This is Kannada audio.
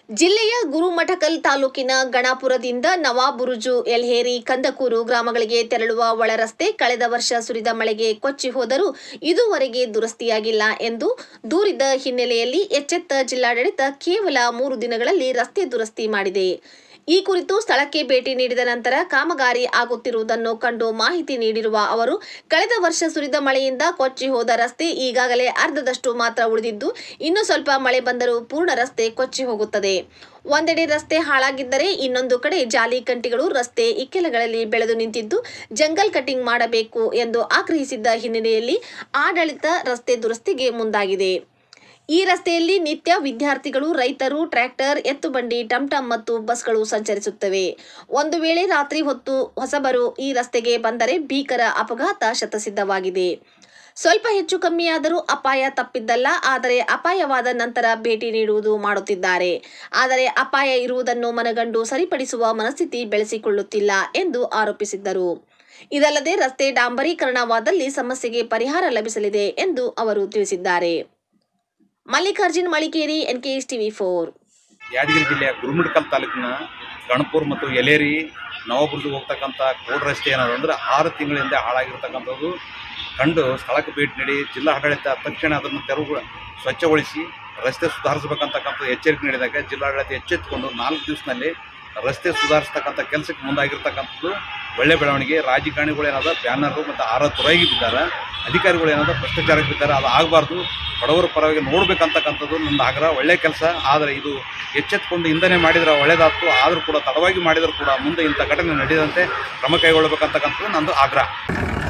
ಜಿಲ್ಲೆಯ ಗುರುಮಠಕಲ್ ತಾಲೂಕಿನ ಗಣಾಪುರದಿಂದ ನವಾಬುರುಜು ಎಲ್ಹೇರಿ ಕಂದಕೂರು ಗ್ರಾಮಗಳಿಗೆ ತೆರಳುವ ಒಳರಸ್ತೆ ಕಳೆದ ವರ್ಷ ಸುರಿದ ಮಳೆಗೆ ಕೊಚ್ಚಿ ಹೋದರೂ ಇದುವರೆಗೆ ದುರಸ್ತಿಯಾಗಿಲ್ಲ ಎಂದು ದೂರಿದ ಹಿನ್ನೆಲೆಯಲ್ಲಿ ಎಚ್ಚೆತ್ತ ಜಿಲ್ಲಾಡಳಿತ ಕೇವಲ ಮೂರು ದಿನಗಳಲ್ಲಿ ರಸ್ತೆ ದುರಸ್ತಿ ಮಾಡಿದೆ ಈ ಕುರಿತು ಸ್ಥಳಕ್ಕೆ ಭೇಟಿ ನೀಡಿದ ನಂತರ ಕಾಮಗಾರಿ ಆಗುತ್ತಿರುವುದನ್ನು ಕಂಡು ಮಾಹಿತಿ ನೀಡಿರುವ ಅವರು ಕಳೆದ ವರ್ಷ ಸುರಿದ ಮಳೆಯಿಂದ ಕೊಚ್ಚಿ ಹೋದ ರಸ್ತೆ ಈಗಾಗಲೇ ಅರ್ಧದಷ್ಟು ಮಾತ್ರ ಉಳಿದಿದ್ದು ಇನ್ನು ಸ್ವಲ್ಪ ಮಳೆ ಬಂದರೂ ಪೂರ್ಣ ರಸ್ತೆ ಕೊಚ್ಚಿ ಹೋಗುತ್ತದೆ ಒಂದೆಡೆ ರಸ್ತೆ ಹಾಳಾಗಿದ್ದರೆ ಇನ್ನೊಂದು ಕಡೆ ಜಾಲಿ ಕಂಟಿಗಳು ರಸ್ತೆ ಇಕ್ಕೆಲಗಳಲ್ಲಿ ಬೆಳೆದು ನಿಂತಿದ್ದು ಜಂಗಲ್ ಕಟಿಂಗ್ ಮಾಡಬೇಕು ಎಂದು ಆಗ್ರಹಿಸಿದ್ದ ಹಿನ್ನೆಲೆಯಲ್ಲಿ ಆಡಳಿತ ರಸ್ತೆ ದುರಸ್ತಿಗೆ ಮುಂದಾಗಿದೆ ಈ ರಸ್ತೆಯಲ್ಲಿ ನಿತ್ಯ ವಿದ್ಯಾರ್ಥಿಗಳು ರೈತರು ಟ್ರ್ಯಾಕ್ಟರ್ ಎತ್ತುಬಂಡಿ ಟಮ್ಟಮ್ ಮತ್ತು ಬಸ್ಗಳು ಸಂಚರಿಸುತ್ತವೆ ಒಂದು ವೇಳೆ ರಾತ್ರಿ ಹೊತ್ತು ಹೊಸಬರು ಈ ರಸ್ತೆಗೆ ಬಂದರೆ ಭೀಕರ ಅಪಘಾತ ಶತಸಿದ್ಧವಾಗಿದೆ ಸ್ವಲ್ಪ ಹೆಚ್ಚು ಕಮ್ಮಿಯಾದರೂ ಅಪಾಯ ತಪ್ಪಿದ್ದಲ್ಲ ಆದರೆ ಅಪಾಯವಾದ ನಂತರ ಭೇಟಿ ನೀಡುವುದು ಮಾಡುತ್ತಿದ್ದಾರೆ ಆದರೆ ಅಪಾಯ ಇರುವುದನ್ನು ಮನಗಂಡು ಸರಿಪಡಿಸುವ ಮನಸ್ಥಿತಿ ಬೆಳೆಸಿಕೊಳ್ಳುತ್ತಿಲ್ಲ ಎಂದು ಆರೋಪಿಸಿದ್ದರು ಇದಲ್ಲದೆ ರಸ್ತೆ ಡಾಂಬರೀಕರಣವಾದಲ್ಲಿ ಸಮಸ್ಯೆಗೆ ಪರಿಹಾರ ಲಭಿಸಲಿದೆ ಎಂದು ಅವರು ತಿಳಿಸಿದ್ದಾರೆ Mallikarjun Malikeri NKS TV four Yadgiri ಜಿಲ್ಲೆಯ ಗುರುಮಿಡ್ಕಲ್ ತಾಲೂಕಿನ ಗಣಪುರ್ ಮತ್ತು ಎಲೇರಿ ನವಬುರ್ದು ಹೋಗ್ತಕ್ಕಂಥ ಕೋಡ್ ರಸ್ತೆ ಏನಾದ್ರು ಅಂದರೆ ಆರು ತಿಂಗಳಿಂದ ಹಾಳಾಗಿರ್ತಕ್ಕಂಥದ್ದು ಕಂಡು ಸ್ಥಳಕ್ಕೆ ಭೇಟಿ ನೀಡಿ ಜಿಲ್ಲಾ ಆಡಳಿತ ತಕ್ಷಣ ಅದನ್ನು ತೆರವು ಸ್ವಚ್ಛಗೊಳಿಸಿ ರಸ್ತೆ ಸುಧಾರಿಸಬೇಕಂತಕ್ಕಂಥ ಎಚ್ಚರಿಕೆ ನೀಡಿದಾಗ ಜಿಲ್ಲಾಡಳಿತ ಎಚ್ಚೆತ್ತುಕೊಂಡು ನಾಲ್ಕು ದಿವಸದಲ್ಲಿ ರಸ್ತೆ ಸುಧಾರಿಸ್ತಕ್ಕಂಥ ಕೆಲಸಕ್ಕೆ ಮುಂದಾಗಿರ್ತಕ್ಕಂಥದ್ದು ಒಳ್ಳೆ ಬೆಳವಣಿಗೆ ರಾಜಕಾರಣಿಗಳು ಏನಾದ ಬ್ಯಾನರು ಮತ್ತು ಆರ ತುರಾಗಿ ಬಿದ್ದಾರೆ ಅಧಿಕಾರಿಗಳು ಏನಾದ ಭ್ರಷ್ಟಾಚಾರಕ್ಕೆ ಬಿದ್ದಾರೆ ಅದು ಆಗಬಾರ್ದು ಬಡವರ ಪರವಾಗಿ ನೋಡ್ಬೇಕಂತಕ್ಕಂಥದ್ದು ನನ್ನ ಆಗ್ರಹ ಒಳ್ಳೆ ಕೆಲಸ ಆದರೆ ಇದು ಎಚ್ಚೆತ್ತುಕೊಂಡು ಇಂಧನೆ ಮಾಡಿದ್ರೆ ಒಳ್ಳೇದಾಯ್ತು ಆದರೂ ಕೂಡ ತಡವಾಗಿ ಮಾಡಿದರೂ ಕೂಡ ಮುಂದೆ ಇಂಥ ಘಟನೆ ನಡೆಯದಂತೆ ಕ್ರಮ ಕೈಗೊಳ್ಳಬೇಕಂತಕ್ಕಂಥದ್ದು ನಂದು ಆಗ್ರಹ